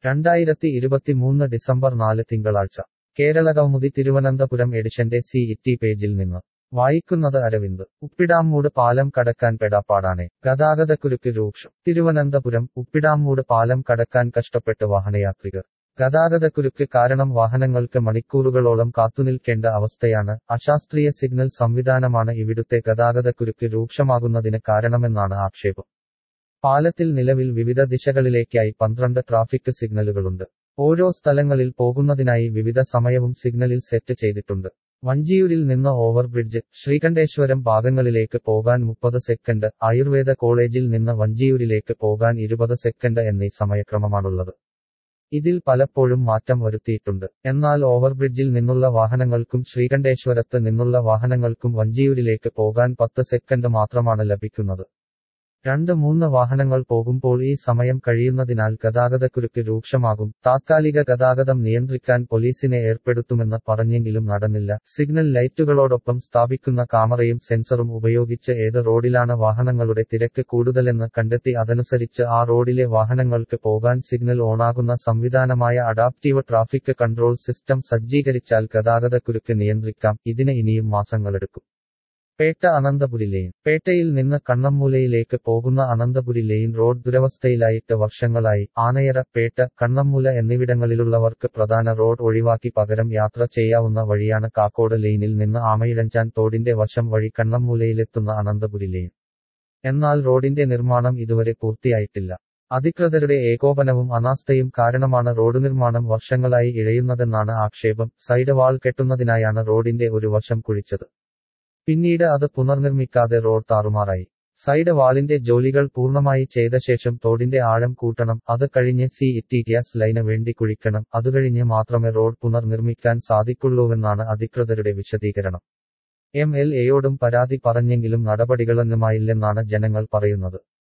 രണ്ടായിരത്തി ഇരുപത്തിമൂന്ന് ഡിസംബർ നാല് തിങ്കളാഴ്ച കേരള കൗമുദി തിരുവനന്തപുരം എഡിഷന്റെ സി ഇറ്റി പേജിൽ നിന്ന് വായിക്കുന്നത് അരവിന്ദ് ഉപ്പിടാമ്മൂട് പാലം കടക്കാൻ പെടാപ്പാടാനെ ഗതാഗതക്കുരുക്ക് രൂക്ഷം തിരുവനന്തപുരം ഉപ്പിടാമ്മൂട് പാലം കടക്കാൻ കഷ്ടപ്പെട്ട് വാഹനയാത്രികർ ഗതാഗതക്കുരുക്ക് കാരണം വാഹനങ്ങൾക്ക് മണിക്കൂറുകളോളം കാത്തുനിൽക്കേണ്ട അവസ്ഥയാണ് അശാസ്ത്രീയ സിഗ്നൽ സംവിധാനമാണ് ഇവിടുത്തെ ഗതാഗതക്കുരുക്ക് രൂക്ഷമാകുന്നതിന് കാരണമെന്നാണ് ആക്ഷേപം പാലത്തിൽ നിലവിൽ വിവിധ ദിശകളിലേക്കായി പന്ത്രണ്ട് ട്രാഫിക് സിഗ്നലുകളുണ്ട് ഓരോ സ്ഥലങ്ങളിൽ പോകുന്നതിനായി വിവിധ സമയവും സിഗ്നലിൽ സെറ്റ് ചെയ്തിട്ടുണ്ട് വഞ്ചിയൂരിൽ നിന്ന് ഓവർബ്രിഡ്ജ് ശ്രീകണ്ഠേശ്വരം ഭാഗങ്ങളിലേക്ക് പോകാൻ മുപ്പത് സെക്കൻഡ് ആയുർവേദ കോളേജിൽ നിന്ന് വഞ്ചിയൂരിലേക്ക് പോകാൻ ഇരുപത് സെക്കൻഡ് എന്നീ സമയക്രമമാണുള്ളത് ഇതിൽ പലപ്പോഴും മാറ്റം വരുത്തിയിട്ടുണ്ട് എന്നാൽ ഓവർബ്രിഡ്ജിൽ നിന്നുള്ള വാഹനങ്ങൾക്കും ശ്രീകണ്ഠേശ്വരത്ത് നിന്നുള്ള വാഹനങ്ങൾക്കും വഞ്ചിയൂരിലേക്ക് പോകാൻ പത്ത് സെക്കൻഡ് മാത്രമാണ് ലഭിക്കുന്നത് രണ്ട് മൂന്ന് വാഹനങ്ങൾ പോകുമ്പോൾ ഈ സമയം കഴിയുന്നതിനാൽ ഗതാഗതക്കുരുക്ക് രൂക്ഷമാകും താത്കാലിക ഗതാഗതം നിയന്ത്രിക്കാൻ പോലീസിനെ ഏർപ്പെടുത്തുമെന്ന് പറഞ്ഞെങ്കിലും നടന്നില്ല സിഗ്നൽ ലൈറ്റുകളോടൊപ്പം സ്ഥാപിക്കുന്ന കാമറയും സെൻസറും ഉപയോഗിച്ച് ഏത് റോഡിലാണ് വാഹനങ്ങളുടെ തിരക്ക് കൂടുതലെന്ന് കണ്ടെത്തി അതനുസരിച്ച് ആ റോഡിലെ വാഹനങ്ങൾക്ക് പോകാൻ സിഗ്നൽ ഓണാകുന്ന സംവിധാനമായ അഡാപ്റ്റീവ് ട്രാഫിക് കൺട്രോൾ സിസ്റ്റം സജ്ജീകരിച്ചാൽ ഗതാഗതക്കുരുക്ക് നിയന്ത്രിക്കാം ഇതിന് ഇനിയും മാസങ്ങളെടുക്കും പേട്ട അനന്തപുരി ലെയിൻ പേട്ടയിൽ നിന്ന് കണ്ണമ്മൂലയിലേക്ക് പോകുന്ന അനന്തപുരി ലെയിൻ റോഡ് ദുരവസ്ഥയിലായിട്ട് വർഷങ്ങളായി ആനയറ പേട്ട കണ്ണമ്മൂല എന്നിവിടങ്ങളിലുള്ളവർക്ക് പ്രധാന റോഡ് ഒഴിവാക്കി പകരം യാത്ര ചെയ്യാവുന്ന വഴിയാണ് കാക്കോട് ലെയിനിൽ നിന്ന് ആമയിഴഞ്ചാൻ തോടിന്റെ വശം വഴി കണ്ണമ്മൂലയിലെത്തുന്ന അനന്തപുരി ലെയിൻ എന്നാൽ റോഡിന്റെ നിർമ്മാണം ഇതുവരെ പൂർത്തിയായിട്ടില്ല അധികൃതരുടെ ഏകോപനവും അനാസ്ഥയും കാരണമാണ് റോഡ് നിർമ്മാണം വർഷങ്ങളായി ഇഴയുന്നതെന്നാണ് ആക്ഷേപം സൈഡ് വാൾ കെട്ടുന്നതിനായാണ് റോഡിന്റെ ഒരു വശം കുഴിച്ചത് പിന്നീട് അത് പുനർനിർമ്മിക്കാതെ റോഡ് താറുമാറായി സൈഡ് വാളിന്റെ ജോലികൾ പൂർണ്ണമായി ചെയ്ത ശേഷം തോടിന്റെ ആഴം കൂട്ടണം അത് കഴിഞ്ഞ് സി ഇറ്റി ഗ്യാസ് ലൈന് വേണ്ടി കുഴിക്കണം അതുകഴിഞ്ഞ് മാത്രമേ റോഡ് പുനർനിർമ്മിക്കാൻ സാധിക്കുള്ളൂവെന്നാണ് അധികൃതരുടെ വിശദീകരണം എം എൽ എയോടും പരാതി പറഞ്ഞെങ്കിലും നടപടികളൊന്നുമായില്ലെന്നാണ് ജനങ്ങൾ പറയുന്നത്